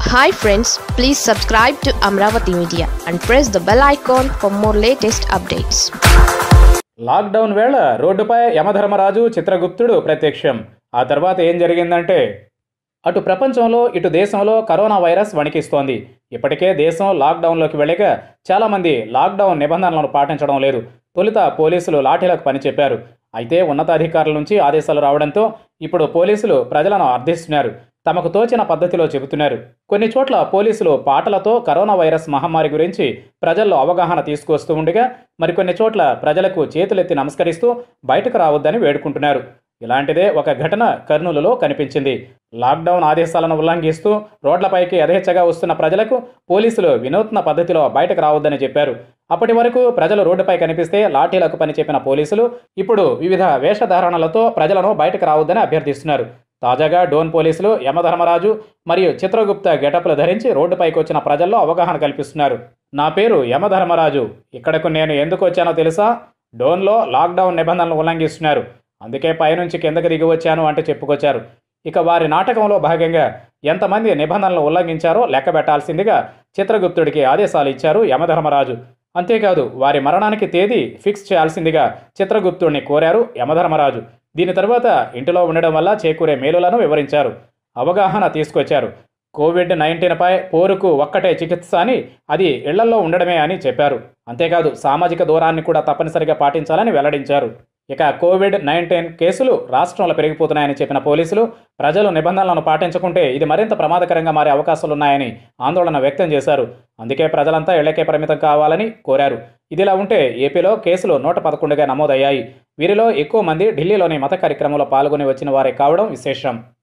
hi friends please subscribe to Amaravati media and press the bell icon for more latest updates lockdown వేళ రోడ్డుపై యమధర్మరాజు చిత్రగుప్తుడు ప్రత్యక్షం ఆ తర్వాత ఏం జరిగిందంటే అటు ప్రపంచంలో ఇటు దేశంలో కరోనా వైరస్ వణికిస్తోంది ఇప్పటికే దేశం లాక్డౌన్లోకి వెళ్ళక చాలామంది లాక్డౌన్ నిబంధనలను పాటించడం లేదు తొలుత పోలీసులు లాఠీలకు పని చెప్పారు అయితే ఉన్నతాధికారుల నుంచి ఆదేశాలు రావడంతో ఇప్పుడు పోలీసులు ప్రజలను అర్థిస్తున్నారు తమకు తోచిన పద్ధతిలో చెబుతున్నారు కొన్ని చోట్ల పోలీసులు పాటలతో కరోనా వైరస్ మహమ్మారి గురించి ప్రజల్లో అవగాహన తీసుకొస్తూ ఉండగా మరికొన్ని చోట్ల ప్రజలకు చేతులెత్తి నమస్కరిస్తూ బయటకు రావద్దని వేడుకుంటున్నారు ఇలాంటిదే ఒక ఘటన కర్నూలులో కనిపించింది లాక్డౌన్ ఆదేశాలను ఉల్లంఘిస్తూ రోడ్లపైకి యథేచ్ఛగా వస్తున్న ప్రజలకు పోలీసులు వినూత్న పద్ధతిలో బయటకు రావద్దని చెప్పారు అప్పటి వరకు ప్రజలు రోడ్డుపై కనిపిస్తే లాఠీలకు పని చెప్పిన పోలీసులు ఇప్పుడు వివిధ వేషధారణలతో ప్రజలను బయటకు రావద్దని అభ్యర్థిస్తున్నారు తాజాగా డోన్ పోలీసులు యమధర్మరాజు మరియు చిత్రగుప్త గెటప్లు ధరించి రోడ్డుపైకి వచ్చిన ప్రజల్లో అవగాహన కల్పిస్తున్నారు నా పేరు యమధర్మరాజు ఇక్కడకు నేను ఎందుకు వచ్చానో తెలుసా డోన్లో లాక్డౌన్ నిబంధనలు ఉల్లంఘిస్తున్నారు అందుకే పైనుంచి కిందకి దిగి వచ్చాను అంటూ చెప్పుకొచ్చారు ఇక వారి నాటకంలో భాగంగా ఎంతమంది నిబంధనలు ఉల్లంఘించారో లెక్క పెట్టాల్సిందిగా చిత్రగుప్తుడికి ఆదేశాలు ఇచ్చారు యమధర్మరాజు అంతేకాదు వారి మరణానికి తేదీ ఫిక్స్ చేయాల్సిందిగా చిత్రగుప్తుడిని కోరారు యమధర్మరాజు దీని తరువాత ఇంటిలో ఉండడం వల్ల చేకూరే మేలులను వివరించారు అవగాహన తీసుకొచ్చారు కోవిడ్ నైన్టీన్పై పోరుకు ఒక్కటే చికిత్స అని అది ఇళ్లలో ఉండడమే అని చెప్పారు అంతేకాదు సామాజిక దూరాన్ని కూడా తప్పనిసరిగా పాటించాలని వెల్లడించారు ఇక కోవిడ్ నైన్టీన్ కేసులు రాష్ట్రంలో పెరిగిపోతున్నాయని చెప్పిన పోలీసులు ప్రజలు నిబంధనలను పాటించకుంటే ఇది మరింత ప్రమాదకరంగా మారే అవకాశాలున్నాయని ఆందోళన వ్యక్తం చేశారు అందుకే ప్రజలంతా ఇళ్లకే పరిమితం కావాలని కోరారు ఇదిలా ఉంటే ఏపీలో కేసులు నూట పదకొండుగా నమోదయ్యాయి వీరిలో ఎక్కువ మంది ఢిల్లీలోని మత కార్యక్రమంలో పాల్గొని వచ్చిన వారే కావడం విశేషం